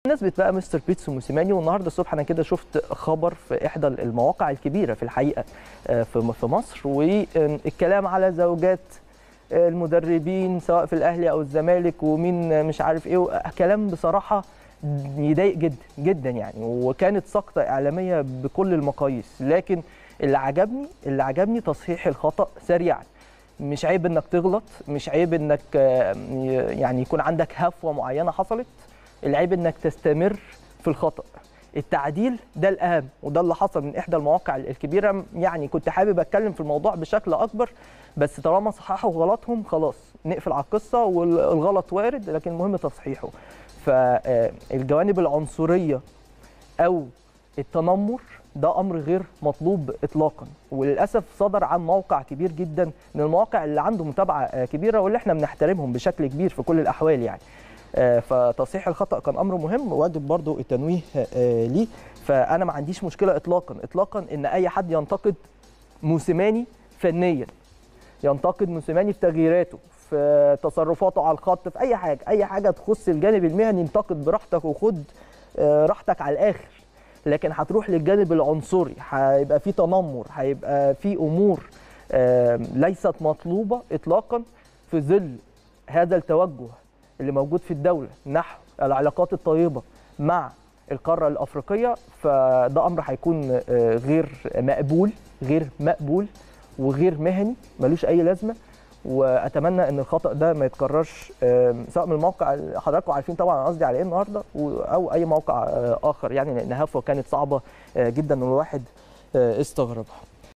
بمناسبه بقى مستر بيتسو موسيماني والنهارده الصبح انا كده شفت خبر في احدى المواقع الكبيره في الحقيقه آه، في في مصر والكلام على زوجات المدربين سواء في الاهلي او الزمالك ومين مش عارف ايه كلام بصراحه يضايق جدا جدا يعني وكانت سقطه اعلاميه بكل المقاييس لكن اللي عجبني اللي عجبني تصحيح الخطا سريعا مش عيب انك تغلط مش عيب انك آه، يعني يكون عندك هفوه معينه حصلت العيب انك تستمر في الخطا التعديل ده الاهم وده اللي حصل من احدى المواقع الكبيره يعني كنت حابب اتكلم في الموضوع بشكل اكبر بس طالما صححوا غلطهم خلاص نقفل على القصه والغلط وارد لكن المهم تصحيحه فالجوانب العنصريه او التنمر ده امر غير مطلوب اطلاقا وللاسف صدر عن موقع كبير جدا من المواقع اللي عنده متابعه آه، كبيره واللي احنا بنحترمهم بشكل كبير في كل الاحوال يعني آه، فتصحيح الخطا كان امر مهم واجب برضو التنويه آه، ليه فانا ما عنديش مشكله اطلاقا اطلاقا ان اي حد ينتقد موسيماني فنيا ينتقد موسيماني في تغييراته في تصرفاته على الخط في اي حاجه اي حاجه تخص الجانب المهني انتقد براحتك وخد آه، راحتك على الاخر لكن هتروح للجانب العنصري هيبقى في تنمر هيبقى في امور آه، ليست مطلوبه اطلاقا في ظل هذا التوجه اللي موجود في الدوله نحو العلاقات الطيبه مع القاره الافريقيه فده امر هيكون آه، غير مقبول غير مقبول وغير مهني ملوش اي لازمه واتمنى ان الخطا ده ما يتكررش آم، سواء من الموقع اللي حضراتكم عارفين طبعا أنا قصدي على ايه النهارده و- او اي موقع آه، اخر يعني لان هفوه كانت صعبه آه، جدا والواحد آه، استغربها